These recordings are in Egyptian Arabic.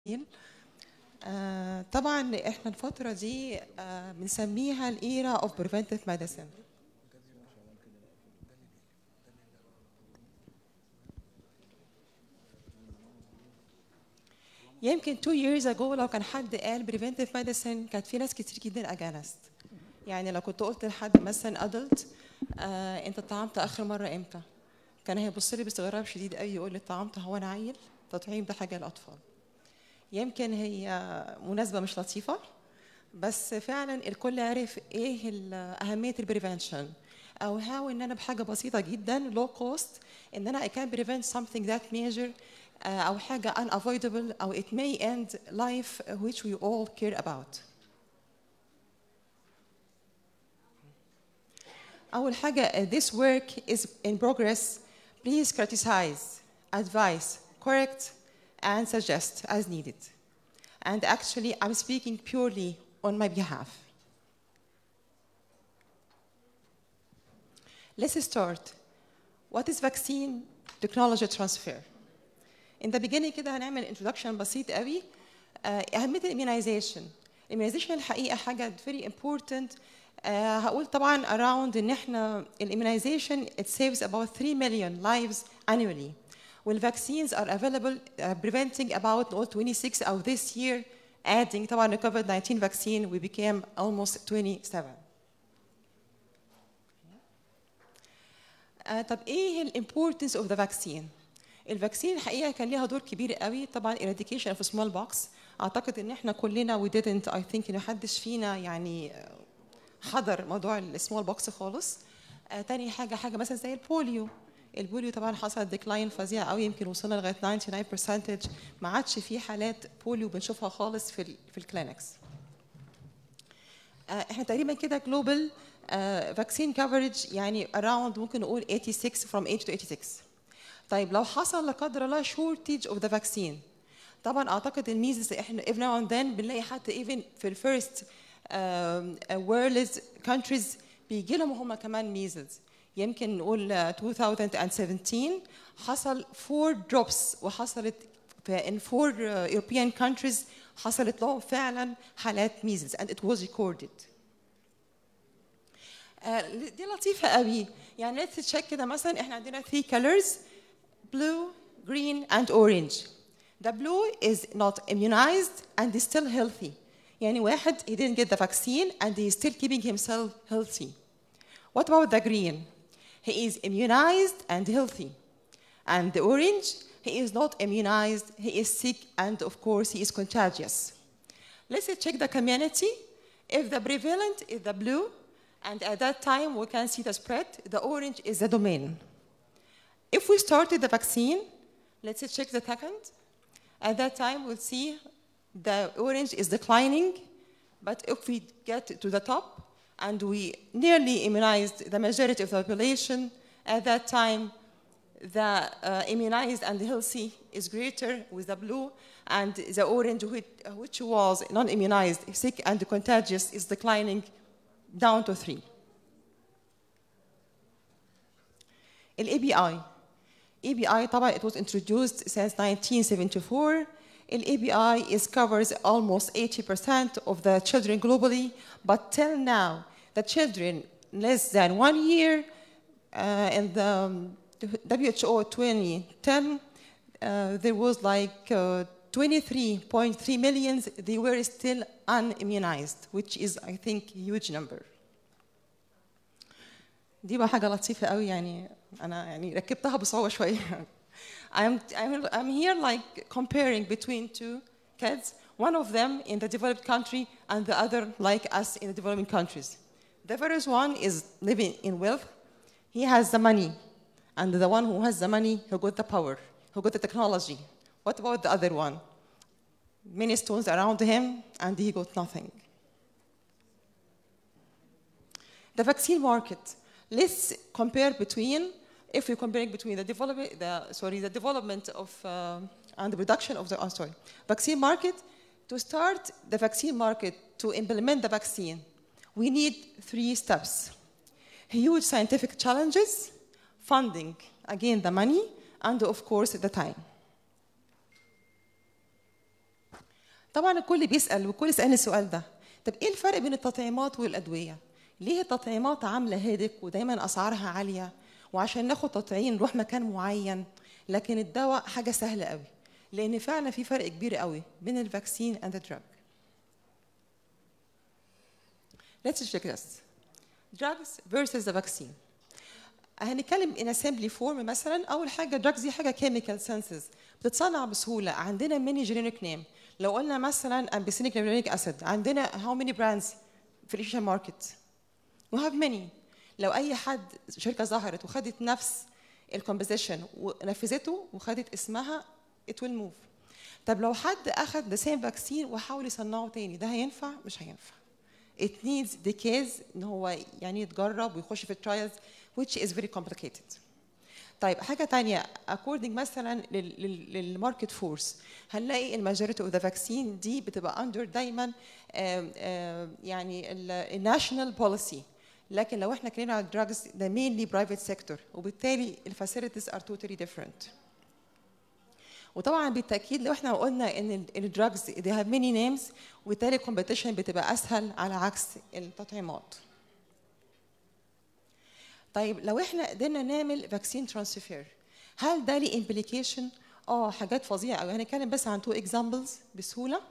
آه، طبعا احنا الفترة دي آه، بنسميها الايرا اوف preventive medicine يمكن two years ago لو كان حد قال preventive medicine كانت في ناس كتير جدا against يعني لو كنت قلت لحد مثلا adult آه انت طعمت اخر مرة امتى؟ كان هيبص لي باستغراب شديد قوي يقول لي طعمت هو انا عيل؟ تطعيم ده حاجة للاطفال يمكن هي مناسبة مش لطيفة بس فعلا الكل عرف ايه ال- اهمية البريفنشن او هاو ان انا بحاجة بسيطة جدا لو كوست ان انا I can prevent something that major آه، او حاجة unavoidable او it may end life which we all care about أول حاجة uh, this work is in progress please criticize advise correct and suggest as needed and actually I'm speaking purely on my behalf let's start what is vaccine technology transfer in the beginning كده هنعمل introduction بسيط قوي آه، أهمية الإميونيزيشن الإميونيزيشن الحقيقة حاجة very important آه، هقول طبعا around إن إحنا الإميونيزيشن it saves about 3 million lives annually والvaccines are available uh, preventing about all 26 of this year adding طبعا the COVID-19 vaccine we became almost 27 آه، طب ايه الامبورتنس اوف ذا فاكسين الفاكسين الحقيقه كان ليها دور كبير قوي طبعا eradication اوف سمول بوكس اعتقد ان احنا كلنا we didn't I think ان محدش فينا يعني آه، حضر موضوع السمول بوكس خالص آه تاني حاجه حاجه مثلا زي البوليو البوليو طبعا حصل ديكلاين فظيع قوي يمكن وصلنا لغايه 99% ما عادش في حالات بوليو بنشوفها خالص في ال في الكلينكس آه، احنا تقريبا كده جلوبال فاكسين كفرج يعني around ممكن نقول 86 from 8 to 86 طيب لو حصل لا قدر الله شورتج اوف ذا فاكسين طبعا اعتقد الميزز احنا every now and then بنلاقي حتى even في الفيرست وورلد كونتريز بيجي لهم هم كمان ميزز يمكن نقول آه، 2017 حصل 4 دروبس وحصلت في in four uh, European countries حصلت لهم فعلا حالات ميزلز and it was recorded. آه، دي لطيفة قوي يعني let's check كده مثلا احنا عندنا three colors blue, green and orange. The blue is not immunized and is still healthy. يعني واحد he didn't get the vaccine and he is still keeping himself healthy. What about the green? He is immunized and healthy. And the orange, he is not immunized, he is sick, and of course, he is contagious. Let's check the community. If the prevalent is the blue, and at that time we can see the spread, the orange is the domain. If we started the vaccine, let's check the second. At that time, we'll see the orange is declining, but if we get to the top and we nearly immunized the majority of the population, at that time, the uh, immunized and healthy is greater with the blue, and the orange, which, which was non-immunized, sick and contagious, is declining down to three. ال ABI ABI طبعا it was introduced since 1974 ال ABI is covers almost 80% of the children globally but till now the children less than one year uh, in the um, WHO 2010 uh, there was like uh, 23.3 million they were still unimmunized which is I think a huge number دي بقى حاجة لطيفة قوي يعني أنا يعني ركبتها بصعوبة شوية. I'm, I'm, I'm here like comparing between two kids, one of them in the developed country and the other like us in the developing countries. The first one is living in wealth. He has the money. And the one who has the money, who got the power, who got the technology. What about the other one? Many stones around him and he got nothing. The vaccine market. Let's compare between, if we compare between the development, the, sorry, the development of uh, and the production of the, oh, sorry, vaccine market. To start the vaccine market, to implement the vaccine, we need three steps. Huge scientific challenges, funding, again the money, and of course the time. طبعا الكل بيسال والكل يسالني السؤال ده طب ايه الفرق بين التطعيمات والادويه ليه التطعيمات عامله هادك ودايما اسعارها عاليه وعشان ناخد تطعيم نروح مكان معين لكن الدواء حاجه سهله قوي لان فعلا في فرق كبير قوي بين الفاكسين and the drug Let's check this. Drugs versus the vaccine. هنتكلم in assembly form مثلا اول حاجه drugs دي حاجه chemical senses بتتصنع بسهوله عندنا many generic name لو قلنا مثلا ampicillin glycolic acid عندنا how many brands في الإيشيا ماركت we have many لو اي حد شركه ظهرت وخدت نفس الكومبوزيشن ونفذته وخدت اسمها it will move طب لو حد اخذ the same vaccine وحاول يصنعه تاني ده هينفع مش هينفع it needs decades ان هو يعني يتجرب ويخش في الترايلز which is very complicated طيب حاجه تانية according مثلا للماركت فورس هنلاقي الماجوريتي اوف ذا فاكسين دي بتبقى اندر دايما آم، آم، يعني الناشونال بوليسي لكن لو احنا اتكلمنا على الدراجز ده mainly private sector وبالتالي الفاسيلتيز are totally different وطبعا بالتاكيد لو احنا قلنا ان الدراجز they have many names وبالتالي الكومبيتيشن بتبقى اسهل على عكس التطعيمات طيب لو احنا قدرنا نعمل فاكسين ترانسفير هل ده ليه امبليكيشن اه حاجات فظيعه قوي هنتكلم بس عن تو اكزامبلز بسهوله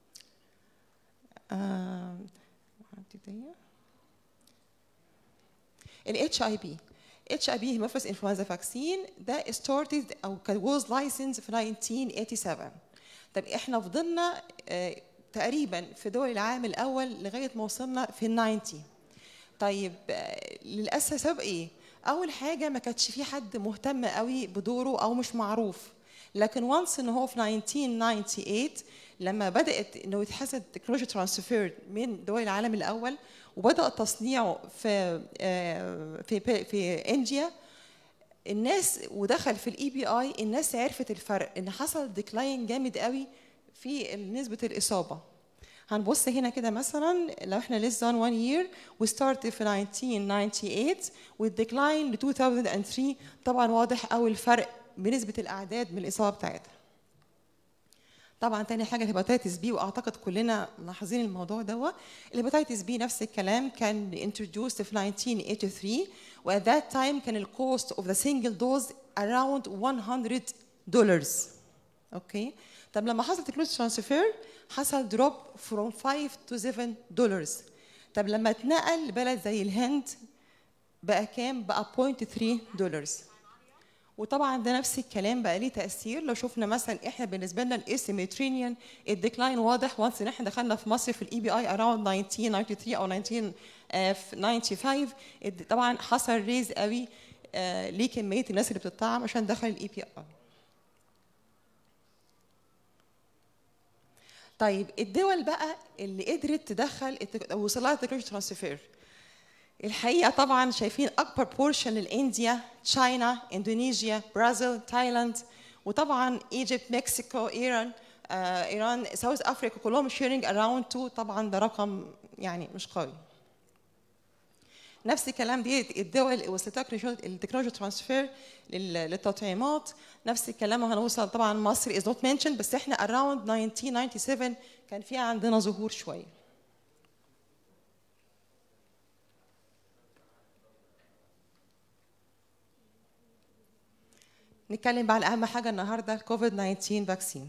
الاتش اي بي اتش اي بي هيموفيلس انفلونزا فاكسين ده started او كان was licensed في 1987 طب احنا فضلنا آه، تقريبا في دول العالم الاول لغايه ما وصلنا في ال 90 طيب آه، للاسف سبب ايه اول حاجه ما كانش في حد مهتم قوي بدوره او مش معروف لكن وانس ان هو في 1998 لما بدات انه يتحسن تكنولوجيا ترانسفير من دول العالم الاول وبدا تصنيعه في آه، في في انديا الناس ودخل في الاي بي اي الناس عرفت الفرق ان حصل ديكلاين جامد قوي في نسبه الاصابه هنبص هنا كده مثلا لو احنا less than one year we started في 1998 والديكلاين ل 2003 طبعا واضح قوي الفرق بنسبه الاعداد من الاصابه بتاعتها طبعا تاني حاجه الهيباتيتس بي واعتقد كلنا ملاحظين الموضوع ده الهيباتيتس بي نفس الكلام كان introduced في 1983 و at that time كان الكوست of the single dose around 100 دولار اوكي طب لما حصل تكنولوجي ترانسفير حصل دروب from 5 to 7 دولار طب لما اتنقل لبلد زي الهند بقى كام بقى 0.3 دولار وطبعا ده نفس الكلام بقى ليه تاثير لو شفنا مثلا احنا بالنسبه لنا الاس ميترينيان الديكلاين واضح وانس ان احنا دخلنا في مصر في الاي بي اي اراوند 1993 او 1995 الد- طبعا حصل ريز قوي آه، لكميه الناس اللي بتطعم عشان دخل الاي بي اي طيب الدول بقى اللي قدرت تدخل التك- وصل لها تكنولوجيا ترانسفير الحقيقه طبعا شايفين اكبر بورشن لانديا تشاينا اندونيسيا برازيل تايلاند وطبعا ايجيبت مكسيكو ايران آه، ايران ساوث افريقيا كلهم شيرنج اراوند 2 طبعا ده رقم يعني مش قوي نفس الكلام دي الدول اللي وصلت لها التكنولوجيا ترانسفير للتطعيمات نفس الكلام هنوصل طبعا مصر از نوت منشن بس احنا اراوند 1997 كان في عندنا ظهور شويه نتكلم بقى على اهم حاجه النهارده الكوفيد 19 فاكسين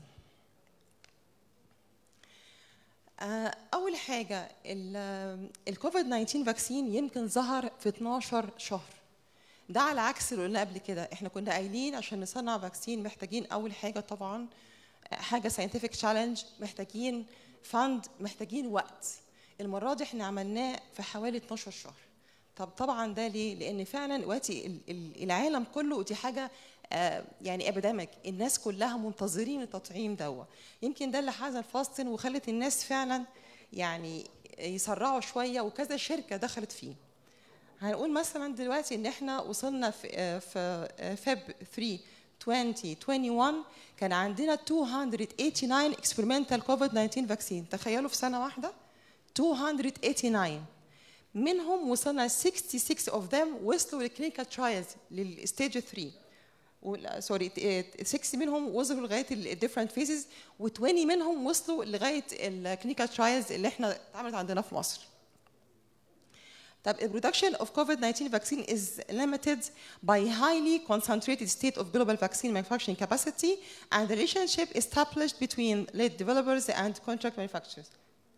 آه، اول حاجه الكوفيد 19 فاكسين يمكن ظهر في 12 شهر ده على عكس اللي قلنا قبل كده احنا كنا قايلين عشان نصنع فاكسين محتاجين اول حاجه طبعا حاجه ساينتفك تشالنج محتاجين فند محتاجين وقت المره دي احنا عملناه في حوالي 12 شهر طب طبعا ده ليه لان فعلا دلوقتي ال- ال- العالم كله دي حاجه آه، يعني ابيديميك الناس كلها منتظرين التطعيم دوا يمكن ده اللي حازن فاستن وخلت الناس فعلا يعني يسرعوا شويه وكذا شركه دخلت فيه هنقول مثلا دلوقتي ان احنا وصلنا في آه، في آه، فeb 3 2021 كان عندنا 289 experimental COVID 19 vaccine تخيلوا في سنه واحده 289 منهم وصلنا 66 of them وصلوا للكلينيكال ترايلز للستيج 3 سوري 60 منهم وصلوا لغايه الديفرنت فيزز و20 منهم وصلوا لغايه الكلينيكال ترايلز اللي احنا اتعملت عندنا في مصر. طب the production of COVID-19 vaccine is limited by highly concentrated state of global vaccine manufacturing capacity and the relationship established between lead developers and contract manufacturers.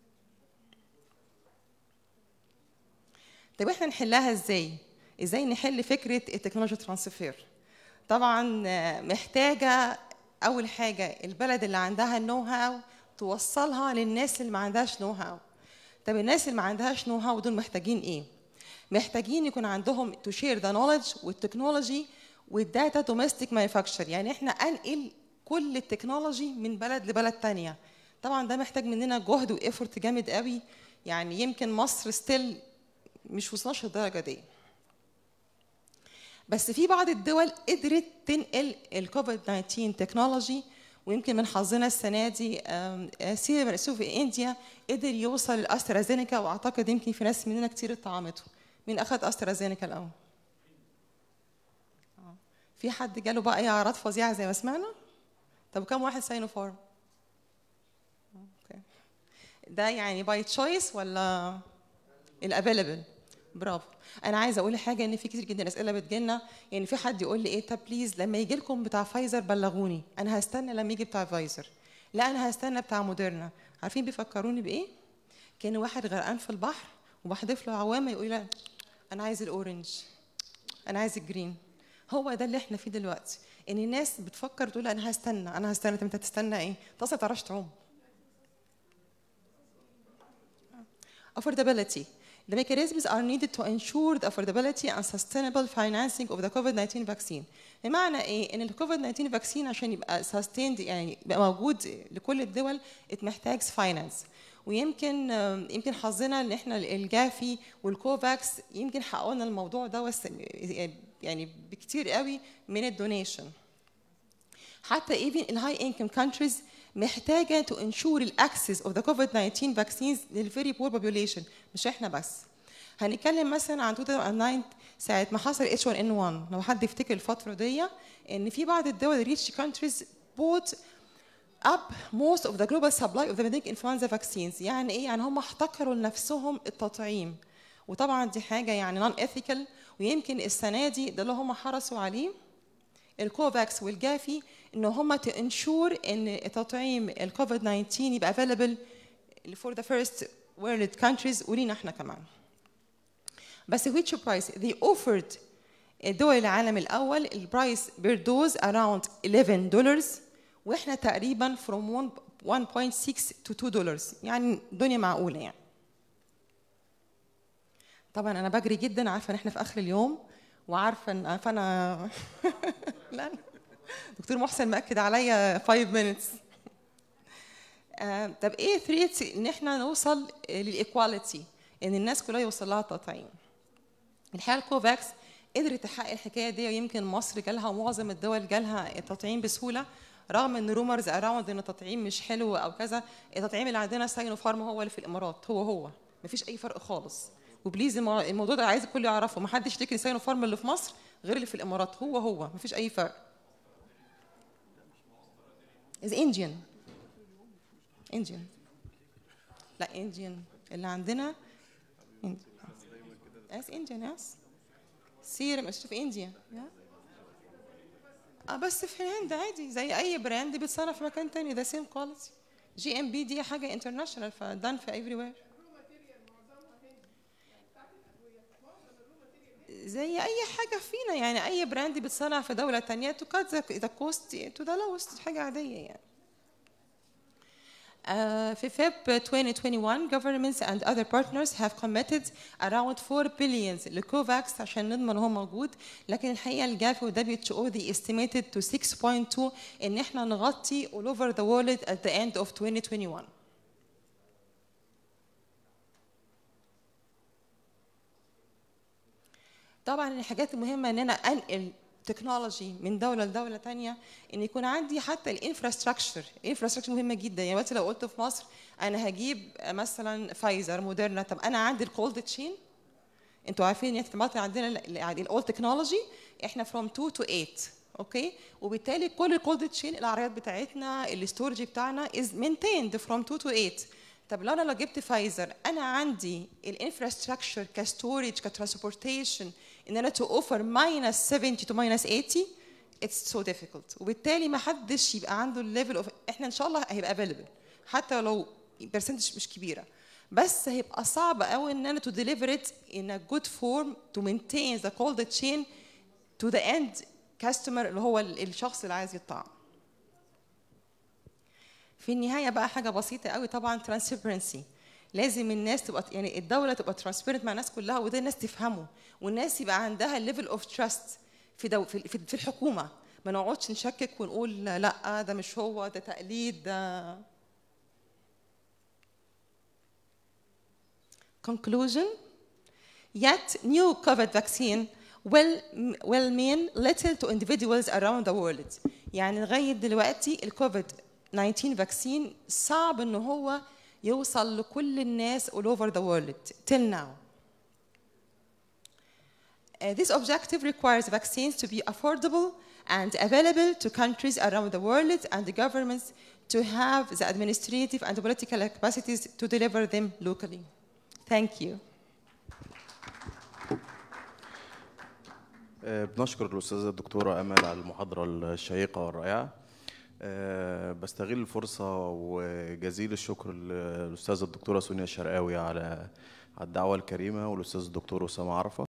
طب احنا نحلها ازاي؟ ازاي نحل فكره التكنولوجي ترانسفير؟ طبعا محتاجه اول حاجه البلد اللي عندها النو هاو توصلها للناس اللي ما عندهاش نو هاو. طب الناس اللي ما عندهاش نو هاو دول محتاجين ايه؟ محتاجين يكون عندهم تو شير ذا نولج والتكنولوجي والداتا دوميستيك مانيفاكتشر يعني احنا انقل كل التكنولوجي من بلد لبلد تانية طبعا ده محتاج مننا جهد وايفورت جامد قوي يعني يمكن مصر ستيل مش وصلناش للدرجه دي بس في بعض الدول قدرت تنقل الكوفيد 19 تكنولوجي ويمكن من حظنا السنه دي سيرم الاسيوف في انديا قدر يوصل لاسترازينيكا واعتقد يمكن في ناس مننا كتير اتطعمته مين اخذ استرازينيكا الاول في حد جاله بقى اي اعراض فظيعه زي ما سمعنا طب كم واحد ساينوفارم اوكي ده يعني باي تشويس ولا الافيلبل برافو انا عايزه اقول حاجه ان في كتير جدا اسئله بتجيلنا يعني في حد يقول لي ايه طب بليز لما يجي لكم بتاع فايزر بلغوني انا هستنى لما يجي بتاع فايزر لا انا هستنى بتاع موديرنا عارفين بيفكروني بايه كان واحد غرقان في البحر وبحذف له عوامه يقول لا انا عايز الاورنج انا عايز الجرين هو ده اللي احنا فيه دلوقتي ان الناس بتفكر تقول انا هستنى انا هستنى طب انت هتستنى ايه؟ انت اصلا ما تعرفش تعوم affordability The mechanisms are needed to ensure the affordability and sustainable financing of the COVID-19 vaccine. بمعنى ايه؟ ان الكوفيد 19 فاكسين عشان يبقى sustained يعني يبقى موجود لكل الدول it محتاج finance. ويمكن يمكن حظنا ان احنا الجافي والكوفاكس يمكن حققوا لنا الموضوع ده بس يعني بكتير قوي من الدونيشن. حتى even in high income countries محتاجه to ensure الاكسس of the COVID-19 vaccines للفيري poor population مش احنا بس. هنتكلم مثلا عن 2009 ساعة ما حصل H1N1 لو حد يفتكر الفترة دي إن في بعض الدول rich countries bought up most of the global supply of the pandemic influenza vaccines يعني إيه؟ يعني هم احتكروا لنفسهم التطعيم وطبعا دي حاجة يعني non ethical ويمكن السنة دي ده اللي هم حرصوا عليه الكوفاكس والجافي ان هم تنشور ان تطعيم الكوفيد 19 يبقى available for the first world countries ولينا احنا كمان. بس which price they offered دول العالم الاول البرايس بير دوز around 11 دولار واحنا تقريبا from 1.6 to 2 دولار يعني الدنيا معقوله يعني. طبعا انا بجري جدا عارفه ان احنا في اخر اليوم وعارفه ان فانا لا دكتور محسن مأكد عليا 5 minutes آه طب ايه ثريتس ان احنا نوصل للايكواليتي ان الناس كلها يوصل لها تطعيم الحقيقه الكوفاكس قدرت تحقق الحكايه دي ويمكن مصر جالها ومعظم الدول جالها التطعيم بسهوله رغم ان رومرز اراوند ان التطعيم مش حلو او كذا التطعيم اللي عندنا ساينو فارما هو اللي في الامارات هو هو مفيش اي فرق خالص وبليز الموضوع ده عايز الكل يعرفه محدش يشتكي ساينو فارما اللي في مصر غير اللي في الامارات هو هو مفيش اي فرق is Indian Indian لا Indian اللي عندنا yes Indian yes سيرم اسمه في انديا اه بس في الهند عادي زي اي براند بيتصنع في مكان تاني ده سيم كواليتي جي ام بي دي حاجه انترناشونال فدان في ايفري وير زي اي حاجه فينا يعني اي براند بيتصنع في دوله تانية تو كات ذا كوست تو ذا لوست حاجه عاديه يعني Uh, في فيب 2021 governments and other partners have committed around 4 billions لكوفاكس عشان نضمن هو موجود لكن الحقيقه الجاف و WHO they estimated to 6.2 ان احنا نغطي all over the world at the end of 2021 طبعا الحاجات المهمه ان انا انقل تكنولوجي من دوله لدوله ثانيه ان يكون عندي حتى الانفراستراكشر الانفراستراكشر مهمه جدا يعني دلوقتي لو قلت في مصر انا هجيب مثلا فايزر موديرنا طب انا عندي الكولد تشين انتوا عارفين ان في مصر عندنا الاولد تكنولوجي احنا فروم 2 تو 8 اوكي وبالتالي كل الكولد تشين العربيات بتاعتنا الاستورج بتاعنا از maintained from 2 to 8 طب لو انا لو جبت فايزر انا عندي الانفراستراكشر كستورج كترانسبورتيشن ان انا تو اوفر ماينس 70 تو ماينس 80 اتس سو difficult وبالتالي ما حدش يبقى عنده الليفل اوف احنا ان شاء الله هيبقى available حتى لو برسنتج مش كبيره بس هيبقى صعب قوي ان انا to deliver it in a good form to maintain the cold chain to the end customer اللي هو ال- الشخص اللي عايز يطعم في النهايه بقى حاجه بسيطه قوي طبعا transparency لازم الناس تبقى يعني الدوله تبقى transparent مع الناس كلها وده الناس تفهمه والناس يبقى عندها ليفل اوف تراست في دو في في في الحكومه ما نقعدش نشكك ونقول لا ده مش هو ده تقليد ده conclusion Yet, new COVID vaccine will, will mean little to individuals around the world. يعني لغاية دلوقتي الكوفيد 19 vaccine صعب إن هو يوصل لكل الناس all over the world till now. Uh, this objective requires vaccines to be affordable and available to countries around the world and the governments to have the administrative and political capacities to deliver them locally. Thank you. آه، بنشكر الأستاذة الدكتورة أمل على المحاضرة الشيقة والرائعة آه، بستغل الفرصة وجزيل الشكر للأستاذة الدكتورة سونيا الشرقاوي على على الدعوة الكريمة والأستاذ الدكتور أسامة عرفة